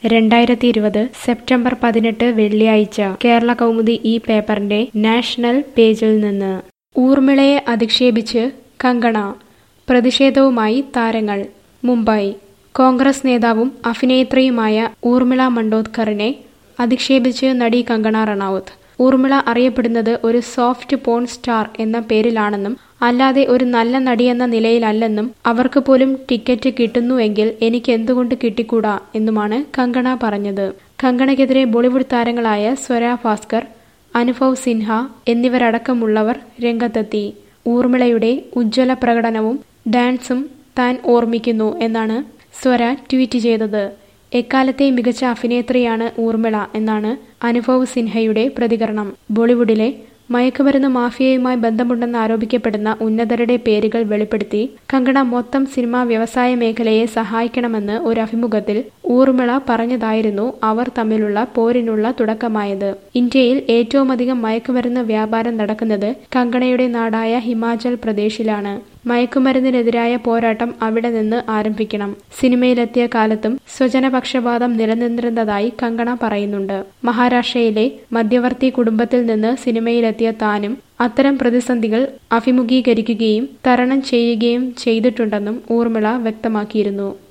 രണ്ടായിരത്തി ഇരുപത് സെപ്റ്റംബർ പതിനെട്ട് വെള്ളിയാഴ്ച കേരള കൗമുദി ഈ പേപ്പറിന്റെ നാഷണൽ പേജിൽ നിന്ന് ഊർമിളയെ അധിക്ഷേപിച്ച് കങ്കണ പ്രതിഷേധവുമായി താരങ്ങൾ മുംബൈ കോൺഗ്രസ് നേതാവും അഭിനേത്രിയുമായ ഊർമിള മണ്ടോദ്കറിനെ അധിക്ഷേപിച്ച് നടി കങ്കണ റണൌത്ത് ഊർമിള അറിയപ്പെടുന്നത് ഒരു സോഫ്റ്റ് പോൺ സ്റ്റാർ എന്ന പേരിലാണെന്നും അല്ലാതെ ഒരു നല്ല നടിയെന്ന നിലയിലല്ലെന്നും അവർക്ക് പോലും ടിക്കറ്റ് കിട്ടുന്നുവെങ്കിൽ എനിക്ക് എന്തുകൊണ്ട് കിട്ടിക്കൂടാ എന്നുമാണ് കങ്കണ പറഞ്ഞത് കങ്കണയ്ക്കെതിരെ ബോളിവുഡ് താരങ്ങളായ സ്വര ഭാസ്കർ അനുഭവ് സിൻഹ എന്നിവരടക്കമുള്ളവർ രംഗത്തെത്തി ഊർമിളയുടെ ഉജ്ജ്വല പ്രകടനവും ഡാൻസും താൻ ഓർമ്മിക്കുന്നു എന്നാണ് സ്വര ട്വീറ്റ് ചെയ്തത് എക്കാലത്തെ മികച്ച അഭിനേത്രിയാണ് ഊർമിള എന്നാണ് അനുഭവ് സിൻഹയുടെ പ്രതികരണം ബോളിവുഡിലെ മയക്കുമരുന്ന് മാഫിയയുമായി ബന്ധമുണ്ടെന്ന് ആരോപിക്കപ്പെടുന്ന ഉന്നതരുടെ പേരുകൾ വെളിപ്പെടുത്തി കങ്കണ മൊത്തം സിനിമാ വ്യവസായ മേഖലയെ സഹായിക്കണമെന്ന് ഒരു അഭിമുഖത്തിൽ ഊർമിള പറഞ്ഞതായിരുന്നു അവർ തമ്മിലുള്ള പോരിനുള്ള തുടക്കമായത് ഇന്ത്യയിൽ ഏറ്റവുമധികം മയക്കുമരുന്ന് വ്യാപാരം നടക്കുന്നത് കങ്കണയുടെ നാടായ ഹിമാചൽ പ്രദേശിലാണ് മയക്കുമരുന്നിനെതിരായ പോരാട്ടം അവിടെ നിന്ന് ആരംഭിക്കണം സിനിമയിലെത്തിയ കാലത്തും സ്വജനപക്ഷപാതം നിലനിന്നിരുന്നതായി കങ്കണ പറയുന്നുണ്ട് മഹാരാഷ്ട്രയിലെ മധ്യവർത്തി കുടുംബത്തിൽ നിന്ന് സിനിമയിലെത്തിയ താനും അത്തരം പ്രതിസന്ധികൾ അഭിമുഖീകരിക്കുകയും തരണം ചെയ്യുകയും ചെയ്തിട്ടുണ്ടെന്നും ഊർമിള വ്യക്തമാക്കിയിരുന്നു